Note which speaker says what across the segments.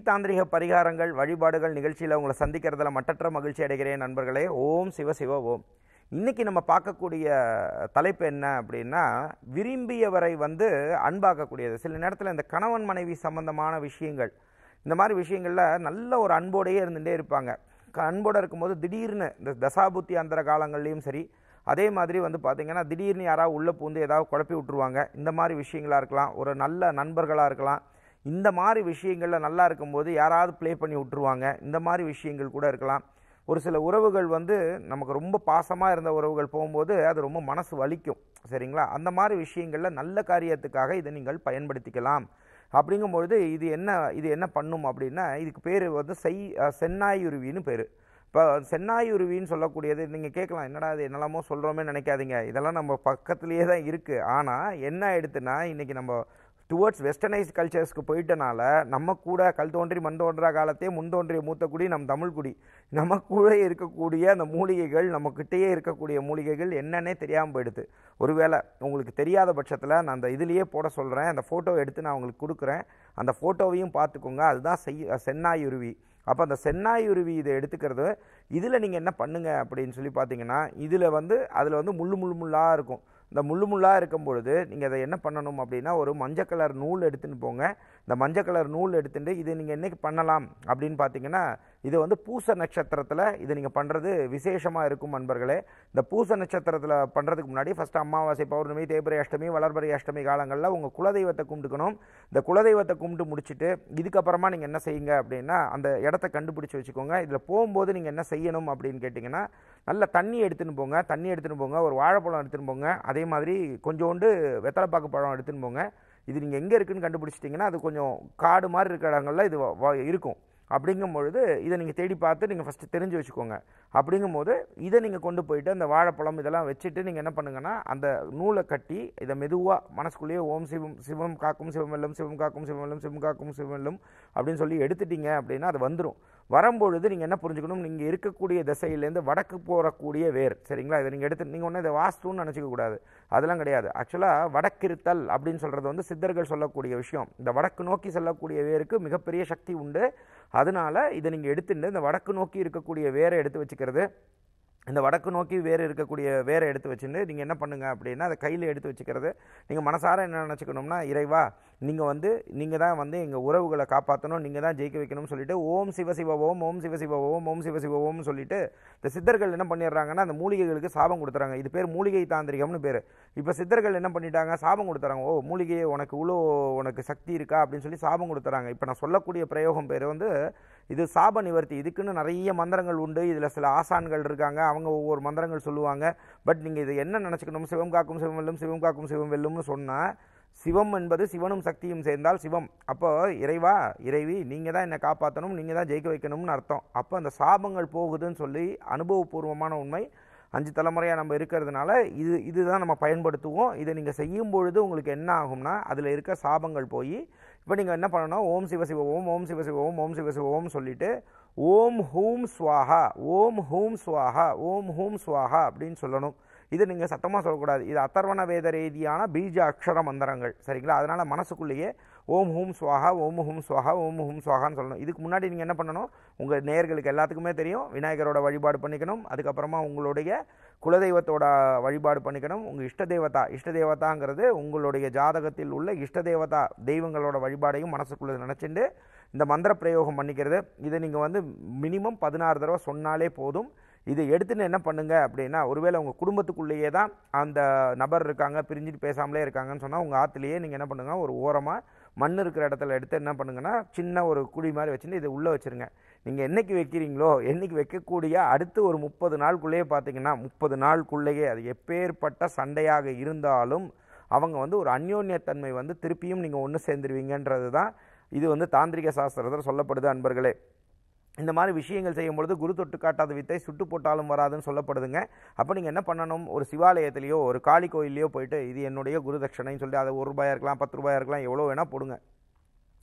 Speaker 1: தாந்திரிக பரிகாரங்கள் வழிபாடுகள் நிகழ்ச்சியில் உங்களை சந்திக்கிறதுல மட்டற்ற மகிழ்ச்சி அடைகிறேன் நண்பர்களே ஓம் சிவ சிவ ஓம் இன்னைக்கு நம்ம பார்க்கக்கூடிய தலைப்பு என்ன அப்படின்னா விரும்பியவரை வந்து அன்பாக்கக்கூடியது சில நேரத்தில் இந்த கணவன் மனைவி சம்பந்தமான விஷயங்கள் இந்த மாதிரி விஷயங்களில் நல்ல ஒரு அன்போடையே இருந்துகிட்டே இருப்பாங்க க- அன்போட இருக்கும்போது திடீர்னு இந்த தசாபுத்தி அந்தர காலங்கள்லேயும் சரி அதே மாதிரி வந்து பார்த்தீங்கன்னா திடீர்னு யாராவது உள்ளே பூந்து ஏதாவது குழப்பி விட்டுருவாங்க இந்த மாதிரி விஷயங்களாக இருக்கலாம் ஒரு நல்ல நண்பர்களாக இருக்கலாம் இந்த மாதிரி விஷயங்களில் நல்லா இருக்கும்போது யாராவது ப்ளே பண்ணி விட்டுருவாங்க இந்த மாதிரி விஷயங்கள் கூட இருக்கலாம் ஒரு சில உறவுகள் வந்து நமக்கு ரொம்ப பாசமாக இருந்த உறவுகள் போகும்போது அது ரொம்ப மனசு வலிக்கும் சரிங்களா அந்த மாதிரி விஷயங்களில் நல்ல காரியத்துக்காக இதை நீங்கள் பயன்படுத்திக்கலாம் அப்படிங்கும்பொழுது இது என்ன இது என்ன பண்ணும் அப்படின்னா இதுக்கு பேர் வந்து செய் அஹ் சென்னாயுருவின்னு பேர் இப்போ சென்னாயுருவின்னு சொல்லக்கூடியது நீங்கள் கேட்கலாம் என்னடா இது என்னெல்லாமோ சொல்கிறோமே நினைக்காதீங்க இதெல்லாம் நம்ம பக்கத்துலேயே தான் இருக்குது ஆனால் என்ன ஆயிடுத்துன்னா இன்றைக்கி நம்ம டுவர்ட்ஸ் வெஸ்டர்னைஸ் கல்ச்சர்ஸ்க்கு போயிட்டனால நம்ம கூட கல் தோன்றி மண் தோன்றா காலத்தே முன் தோன்றிய மூத்த குடி நம் தமிழ் குடி நம்ம கூட இருக்கக்கூடிய அந்த மூலிகைகள் நம்மக்கிட்டேயே இருக்கக்கூடிய மூலிகைகள் என்னன்னே தெரியாமல் போயிடுது ஒருவேளை உங்களுக்கு தெரியாத பட்சத்தில் நான் அந்த இதுலேயே போட சொல்கிறேன் அந்த ஃபோட்டோ எடுத்து நான் உங்களுக்கு கொடுக்குறேன் அந்த ஃபோட்டோவையும் பார்த்துக்கோங்க அதுதான் செய் சென்னாயுருவி அப்போ அந்த சென்னாயுருவி இதை எடுத்துக்கிறது இதில் நீங்கள் என்ன பண்ணுங்க அப்படின்னு சொல்லி பார்த்தீங்கன்னா இதில் வந்து அதில் வந்து முள்ளு முள்ளு முள்ளாக இருக்கும் இந்த முள்ளு முள்ளாக இருக்கும் பொழுது நீங்கள் அதை என்ன பண்ணணும் அப்படின்னா ஒரு மஞ்சள் கலர் நூல் எடுத்துன்னு போங்க இந்த மஞ்சள் கலர் நூல் எடுத்துட்டு இது நீங்கள் என்னைக்கு பண்ணலாம் அப்படின்னு பார்த்தீங்கன்னா இது வந்து பூச நட்சத்திரத்தில் இது நீங்கள் பண்ணுறது விசேஷமாக இருக்கும் நண்பர்களே இந்த பூச நட்சத்திரத்தில் பண்ணுறதுக்கு முன்னாடி ஃபஸ்ட்டு அமாவாசை பௌர்ணமி தேய்பிரை அஷ்டமி வளர்பிறை அஷ்டமி காலங்களில் உங்கள் குலதெய்வத்தை கும்பிட்டுக்கணும் இந்த குலதெய்வத்தை கும்பிட்டு முடிச்சுட்டு இதுக்கப்புறமா நீங்கள் என்ன செய்யுங்க அப்படின்னா அந்த இடத்த கண்டுபிடிச்சி வச்சுக்கோங்க இதில் போகும்போது நீங்கள் என்ன செய்யணும் அப்படின்னு கேட்டிங்கன்னா நல்ல தண்ணி எடுத்துன்னு போங்க தண்ணி எடுத்துன்னு போங்க ஒரு வாழைப்பழம் எடுத்துன்னு போங்க அதே மாதிரி கொஞ்சோண்டு வெத்தலைப்பாக்கு பழம் எடுத்துன்னு போங்க இது நீங்கள் எங்கே இருக்குன்னு கண்டுபிடிச்சிட்டிங்கன்னா அது கொஞ்சம் காடு மாதிரி இருக்கிற இடங்கள்ல இது வ- வ- இருக்கும் அப்படிங்கும் பொழுது இதை நீங்கள் தேடி பார்த்து நீங்கள் ஃபஸ்ட்டு தெரிஞ்சு வச்சுக்கோங்க அப்படிங்கும்போது இதை நீங்கள் கொண்டு போயிட்டு அந்த வாழைப்பழம் இதெல்லாம் வச்சுட்டு நீங்கள் என்ன பண்ணுங்கன்னா அந்த நூலை கட்டி இதை மெதுவாக மனசுக்குள்ளேயே ஓம் சிவம் சிவம் காக்கும் சிவமெல்லும் சிவம் காக்கும் சிவமெல்லும் சிவம் காக்கும் சிவமெல்லும் அப்படின்னு சொல்லி எடுத்துட்டீங்க அப்படின்னா அது வந்துடும் வரும்பொழுது நீங்கள் என்ன புரிஞ்சுக்கணும் நீங்கள் இருக்கக்கூடிய திசையிலேருந்து வடக்கு போகக்கூடிய வேர் சரிங்களா இதை நீங்கள் எடுத்து நீங்கள் ஒன்றும் இதை வாஸ்துன்னு நினச்சிக்க கூடாது அதெல்லாம் கிடையாது ஆக்சுவலாக வடக்கிருத்தல் அப்படின்னு சொல்கிறது வந்து சித்தர்கள் சொல்லக்கூடிய விஷயம் இந்த வடக்கு நோக்கி செல்லக்கூடிய வேருக்கு மிகப்பெரிய சக்தி உண்டு அதனால இதை நீங்கள் எடுத்துட்டு இந்த வடக்கு நோக்கி இருக்கக்கூடிய வேரை எடுத்து வச்சுக்கிறது இந்த வடக்கு நோக்கி வேறு இருக்கக்கூடிய வேரை எடுத்து வச்சுட்டு நீங்கள் என்ன பண்ணுங்க அப்படின்னா அதை கையில் எடுத்து வச்சுக்கிறது நீங்கள் மனசார என்ன நினச்சிக்கணும்னா இறைவா நீங்கள் வந்து நீங்கள் தான் வந்து எங்கள் உறவுகளை காப்பாற்றணும் நீங்கள் தான் ஜெயிக்க வைக்கணும்னு சொல்லிட்டு ஓம் சிவ சிவ ஓம் ஓம் சிவ சிவ ஓம் ஓம் சிவ சிவ ஓம்னு சொல்லிட்டு இந்த சித்தர்கள் என்ன பண்ணிடுறாங்கன்னா அந்த மூலிகைகளுக்கு சாபம் கொடுத்துறாங்க இது பேர் மூலிகை தாந்திரிகம்னு பேர் இப்போ சித்தர்கள் என்ன பண்ணிட்டாங்க சாபம் கொடுத்துறாங்க ஓ மூலிகை உனக்கு இவ்வளோ உனக்கு சக்தி இருக்கா அப்படின்னு சொல்லி சாபம் கொடுத்துறாங்க இப்போ நான் சொல்லக்கூடிய பிரயோகம் பேர் வந்து இது சாப நிவர்த்தி இதுக்குன்னு நிறைய மந்திரங்கள் உண்டு இதில் சில ஆசான்கள் இருக்காங்க அவங்க ஒவ்வொரு மந்திரங்கள் சொல்லுவாங்க பட் நீங்கள் இது என்ன நினச்சிக்கணும் சிவம் காக்கும் சிவம் வெல்லும் சிவம் காக்கும் சிவம் வெல்லும்னு சொன்னால் சிவம் என்பது சிவனும் சக்தியும் சேர்ந்தால் சிவம் அப்போ இறைவா இறைவி நீங்கள் தான் என்னை காப்பாற்றணும் நீங்கள் தான் ஜெயிக்க வைக்கணும்னு அர்த்தம் அப்போ அந்த சாபங்கள் போகுதுன்னு சொல்லி அனுபவபூர்வமான உண்மை அஞ்சு தலைமுறையாக நம்ம இருக்கிறதுனால இது இதுதான் நம்ம பயன்படுத்துவோம் இதை நீங்கள் செய்யும் பொழுது உங்களுக்கு என்ன ஆகும்னா அதில் இருக்க சாபங்கள் போய் இப்போ நீங்கள் என்ன பண்ணணும் ஓம் சிவ சிவ ஓம் ஓம் சிவ சிவ ஓம் ஓம் சிவ சிவ ஓம் சொல்லிட்டு ஓம் ஹூம் ஸ்வாஹா ஓம் ஹூம் ஸ்வாஹா ஓம் ஹூம் ஸ்வாஹா அப்படின்னு சொல்லணும் இது நீங்கள் சத்தமாக சொல்லக்கூடாது இது அதர்வண வேத ரீதியான பீஜ அக்ஷர மந்திரங்கள் சரிங்களா அதனால் மனசுக்குள்ளேயே ஓம் ஹூம் ஸ்வாஹா ஓம் ஹூம் ஸ்வாஹா ஓம் ஹூம் ஸ்வாஹான்னு சொல்லணும் இதுக்கு முன்னாடி நீங்கள் என்ன பண்ணணும் உங்கள் நேயர்களுக்கு எல்லாத்துக்குமே தெரியும் விநாயகரோட வழிபாடு பண்ணிக்கணும் அதுக்கப்புறமா உங்களுடைய குலதெய்வத்தோட வழிபாடு பண்ணிக்கணும் உங்கள் இஷ்ட தேவதா இஷ்ட தேவதாங்கிறது உங்களுடைய ஜாதகத்தில் உள்ள இஷ்ட தேவதா தெய்வங்களோட வழிபாடையும் மனசுக்குள்ளே நினச்சிண்டு இந்த மந்திர பிரயோகம் பண்ணிக்கிறது இதை நீங்கள் வந்து மினிமம் பதினாறு தடவை சொன்னாலே போதும் இதை எடுத்துன்னு என்ன பண்ணுங்க அப்படின்னா ஒருவேளை உங்கள் குடும்பத்துக்குள்ளேயே தான் அந்த நபர் இருக்காங்க பிரிஞ்சுட்டு பேசாமலே இருக்காங்கன்னு சொன்னால் உங்கள் ஆற்றுலேயே நீங்கள் என்ன பண்ணுங்க ஒரு ஓரமாக மண் இருக்கிற இடத்துல எடுத்து என்ன பண்ணுங்கன்னா சின்ன ஒரு குழி மாதிரி வச்சுட்டு இதை உள்ளே வச்சுருங்க நீங்கள் என்னைக்கு வைக்கிறீங்களோ என்னைக்கு வைக்கக்கூடிய அடுத்து ஒரு முப்பது நாளுக்குள்ளேயே பார்த்தீங்கன்னா முப்பது நாளுக்குள்ளேயே அது எப்பேற்பட்ட சண்டையாக இருந்தாலும் அவங்க வந்து ஒரு அந்யோன்யத்தன்மை வந்து திருப்பியும் நீங்கள் ஒன்று சேர்ந்துருவீங்கன்றது தான் இது வந்து தாந்திரிக சாஸ்திரத்தில் சொல்லப்படுது அன்பர்களே இந்த மாதிரி விஷயங்கள் செய்யும் பொழுது குரு தொட்டு காட்டாத வித்தை சுட்டு போட்டாலும் வராதுன்னு சொல்லப்படுதுங்க அப்போ நீங்கள் என்ன பண்ணணும் ஒரு சிவாலயத்திலேயோ ஒரு காளி கோயிலையோ போயிட்டு இது என்னுடைய குரு தட்சணைன்னு சொல்லிட்டு அது ஒரு ரூபாயா இருக்கலாம் பத்து ரூபாயா இருக்கலாம் எவ்வளோ வேணால் போடுங்க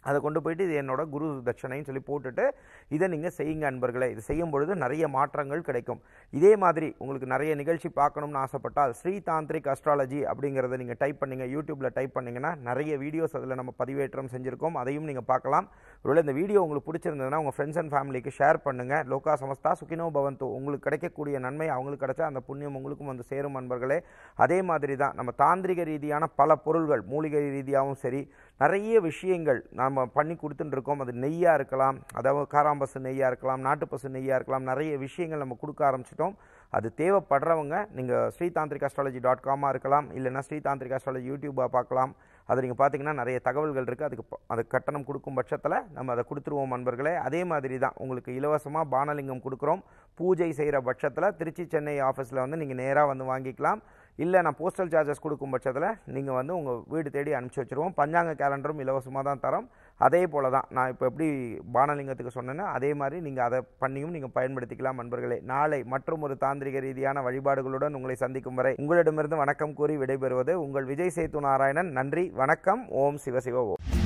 Speaker 1: அதை கொண்டு போயிட்டு இது என்னோட குரு தட்சணைன்னு சொல்லி போட்டுட்டு இதை நீங்கள் செய்யுங்க அன்பர்களே இது செய்யும் பொழுது நிறைய மாற்றங்கள் கிடைக்கும் இதே மாதிரி உங்களுக்கு நிறைய நிகழ்ச்சி பார்க்கணும்னு ஆசைப்பட்டால் ஸ்ரீ தாந்திரிக் அஸ்ட்ராலஜி அப்படிங்கிறத நீங்கள் டைப் பண்ணீங்க யூடியூப்பில் டைப் பண்ணிங்கன்னா நிறைய வீடியோஸ் அதில் நம்ம பதிவேற்றம் செஞ்சுருக்கோம் அதையும் நீங்கள் பார்க்கலாம் ஒருவேளை இந்த வீடியோ உங்களுக்கு பிடிச்சிருந்ததுன்னா உங்கள் ஃப்ரெண்ட்ஸ் அண்ட் ஃபேமிலிக்கு ஷேர் பண்ணுங்கள் லோகா சமஸ்தா சுகினோ பவந்தோ உங்களுக்கு கிடைக்கக்கூடிய நன்மை அவங்களுக்கு கிடைச்சா அந்த புண்ணியம் உங்களுக்கும் வந்து சேரும் அன்பர்களே அதே மாதிரி தான் நம்ம தாந்திரிக ரீதியான பல பொருள்கள் மூலிகை ரீதியாகவும் சரி நிறைய விஷயங்கள் நம்ம பண்ணி கொடுத்துட்டு இருக்கோம் அது நெய்யாக இருக்கலாம் அதாவது காராம்பசு நெய்யாக இருக்கலாம் நாட்டுப்பசு நெய்யாக இருக்கலாம் நிறைய விஷயங்கள் நம்ம கொடுக்க ஆரம்பிச்சிட்டோம் அது தேவைப்படுறவங்க நீங்கள் ஸ்ரீதாந்திரிக் அஸ்ட்ராலஜி டாட் காமாக இருக்கலாம் இல்லைன்னா ஸ்ரீதாந்திரிக் அஸ்ட்ராலஜி யூடியூப்பாக பார்க்கலாம் அது நீங்கள் பார்த்தீங்கன்னா நிறைய தகவல்கள் இருக்குது அதுக்கு ப- அதுக்கு கட்டணம் கொடுக்கும் பட்சத்தில் நம்ம அதை கொடுத்துருவோம் நண்பர்களே அதே மாதிரி தான் உங்களுக்கு இலவசமாக பானலிங்கம் கொடுக்குறோம் பூஜை செய்கிற பட்சத்தில் திருச்சி சென்னை ஆஃபீஸில் வந்து நீங்கள் நேராக வந்து வாங்கிக்கலாம் இல்லை நான் போஸ்டல் சார்ஜஸ் கொடுக்கும் பட்சத்தில் நீங்கள் வந்து உங்கள் வீடு தேடி அனுப்பிச்சி வச்சுருவோம் பஞ்சாங்க கேலண்டரும் இலவசமாக தான் தரோம் அதே போல தான் நான் இப்போ எப்படி பானலிங்கத்துக்கு சொன்னேனோ அதே மாதிரி நீங்கள் அதை பண்ணியும் நீங்கள் பயன்படுத்திக்கலாம் நண்பர்களே நாளை மற்றும் ஒரு தாந்திரிக ரீதியான வழிபாடுகளுடன் உங்களை சந்திக்கும் வரை உங்களிடமிருந்து வணக்கம் கூறி விடைபெறுவது உங்கள் விஜய் சேத்து நாராயணன் நன்றி வணக்கம் ஓம் சிவ சிவ ஓம்